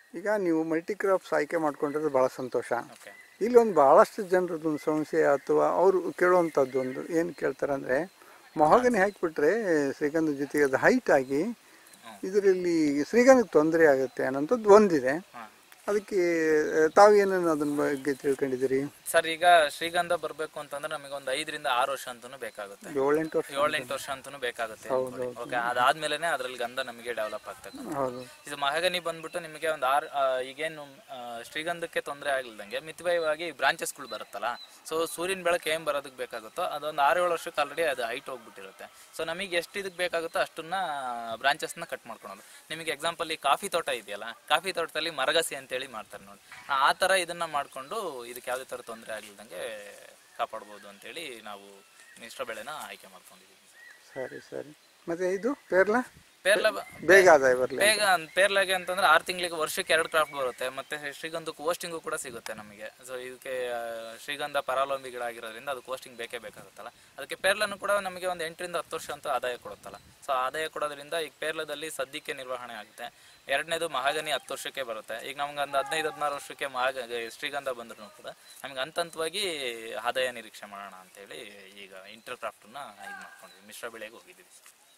ಈಗ ನೀವು multi crops ಆಯ್ಕೆ ಮಾಡ್ಕೊಂಡಿರೋದು ಭಾಳ ಸಂತೋಷ ಓಕೆ ಇಲ್ಲಿ ಒಂದು ಭಾಳಷ್ಟು ಜನರದ್ದು ಒಂದು ಸಮಸ್ಯೆ ಅಥವಾ ಅವರು ಕೇಳುವಂಥದ್ದು ಒಂದು ಏನು ಕೇಳ್ತಾರೆ ಅಂದರೆ ಮೊಹಗನಿ ಹಾಕಿಬಿಟ್ರೆ ಶ್ರೀಗಂಧ ಜೊತೆಗೆ ಅದು ಹೈಟ್ ಆಗಿ ಇದರಲ್ಲಿ ಶ್ರೀಗಂಧಕ್ಕೆ ತೊಂದರೆ ಆಗುತ್ತೆ ಅನ್ನೋಂಥದ್ದು ಒಂದಿದೆ ಹಾಂ ಅದಕ್ಕೆ ಆ, ತಾವು ಏನೇನು ಅದನ್ನ ಬಗ್ಗೆ ತಿಳ್ಕೊಂಡಿದ್ದೀರಿ ಸರ್ ಈಗ ಶ್ರೀಗಂಧ ಬರಬೇಕು ಅಂತಂದ್ರೆ ನಮಗೆ ಒಂದು ಐದರಿಂದ ಆರು ವರ್ಷ ಅಂತನೂ ಬೇಕಾಗುತ್ತೆ ಏಳೆಂಟು ವರ್ಷ ಏಳೆಂಟು ವರ್ಷ ಅಂತನೂ ಬೇಕಾಗುತ್ತೆ ಓಕೆ ಅದಾದ್ಮೇಲೆ ಅದ್ರಲ್ಲಿ ಗಂಧ ನಮಗೆ ಡೆವಲಪ್ ಆಗ್ತಕ್ಕಂಥ ಹೌದು ಇದು ಮಹಾಗನಿ ಬಂದ್ಬಿಟ್ಟು ನಿಮಗೆ ಒಂದು ಆರು ಆ, ಈಗೇನು ಆ, ಶ್ರೀಗಂಧಕ್ಕೆ ತೊಂದರೆ ಆಗ್ಲಿಲ್ದಂಗೆ ಮಿತವ್ಯಯವಾಗಿ ಬ್ರಾಂಚಸ್ಗಳು ಬರುತ್ತಲ್ಲ ಸೊ ಸೂರ್ಯನ ಬೆಳಕು ಏನ್ ಬರೋದಕ್ಕೆ ಬೇಕಾಗುತ್ತೋ ಅದೊಂದು ಆರು ಏಳು ವರ್ಷಕ್ಕೆ ಆಲ್ರೆಡಿ ಅದು ಹೈಟ್ ಹೋಗ್ಬಿಟ್ಟಿರುತ್ತೆ ಸೊ ನಮಗೆ ಎಷ್ಟು ಇದಕ್ಕೆ ಬೇಕಾಗುತ್ತೋ ಅಷ್ಟನ್ನ ಬ್ರಾಂಚಸ್ನ ಕಟ್ ಮಾಡ್ಕೊಳೋದು ನಿಮಗೆ ಎಕ್ಸಾಂಪಲ್ ಈ ಕಾಫಿ ತೋಟ ಇದೆಯಲ್ಲ ಕಾಫಿ ತೋಟದಲ್ಲಿ ಮರಗಸಿ ಅಂತೇಳಿ ಮಾಡ್ತಾರೆ ನೋಡಿ ಆ ಥರ ಇದನ್ನ ಮಾಡ್ಕೊಂಡು ಇದಕ್ಕೆ ಯಾವುದೇ ಥರ ತೊಂದರೆ ಆಗ್ಲಿಲ್ದಂಗೆ ಕಾಪಾಡ್ಬೋದು ಅಂತೇಳಿ ನಾವು ಮಿಶ್ರ ಬೆಳೆನ ಆಯ್ಕೆ ಮಾಡ್ಕೊಂಡಿದ್ದೀವಿ ಸರಿ ಸರಿ ಮತ್ತೆ ಇದು ಪೇರ್ಲ ಪೇರ್ಲ ಬೇಗ ಆದಾಯ ಬರಲಿ ಬೇಗ ಪೇರ್ಲಾಗೆ ಅಂತಂದ್ರೆ ಆರು ತಿಂಗಳಿಗೆ ವರ್ಷಕ್ಕೆ ಎರಡು ಕ್ರಾಫ್ಟ್ ಬರುತ್ತೆ ಮತ್ತೆ ಶ್ರೀಗಂಧಕ್ಕೆ ಕೋಸ್ಟಿಂಗು ಕೂಡ ಸಿಗುತ್ತೆ ನಮಗೆ ಸೊ ಇದಕ್ಕೆ ಆ, ಶ್ರೀಗಂಧ ಪರಾವಲಂಬಿ ಗಿಡ ಆಗಿರೋದ್ರಿಂದ ಅದು ಕೋಸ್ಟಿಂಗ್ ಬೇಕೇ ಬೇಕಾಗುತ್ತಲ್ಲ ಅದಕ್ಕೆ ಪೇರ್ಲನ್ನು ಕೂಡ ನಮಗೆ ಒಂದು ಎಂಟರಿಂದ ಹತ್ತು ವರ್ಷ ಅಂತ ಆದಾಯ ಕೊಡುತ್ತಲ್ಲ ಸೊ ಆದಾಯ ಕೊಡೋದ್ರಿಂದ ಈಗ ಪೇರ್ಲದಲ್ಲಿ ಸದ್ಯಕ್ಕೆ ನಿರ್ವಹಣೆ ಆಗುತ್ತೆ ಎರಡನೇದು ಮಹಾಗನಿ ಹತ್ತು ವರ್ಷಕ್ಕೆ ಬರುತ್ತೆ ಈಗ ನಮ್ಗೆ ಒಂದು ಹದಿನೈದು ಹದಿನಾರು ವರ್ಷಕ್ಕೆ ಮಹಾಗ ಶ್ರೀಗಂಧ ಬಂದ್ರು ಕೂಡ ನಮ್ಗೆ ಹಂತ ಹಂತವಾಗಿ ಆದಾಯ ನಿರೀಕ್ಷೆ ಮಾಡೋಣ ಅಂತೇಳಿ ಈಗ ಇಂಟರ್ ಕ್ರಾಫ್ಟನ್ನ ಇದು ಮಾಡ್ಕೊಂಡಿದ್ವಿ ಮಿಶ್ರ ಬೆಳೆಗೆ ಹೋಗಿದ್ದೀವಿ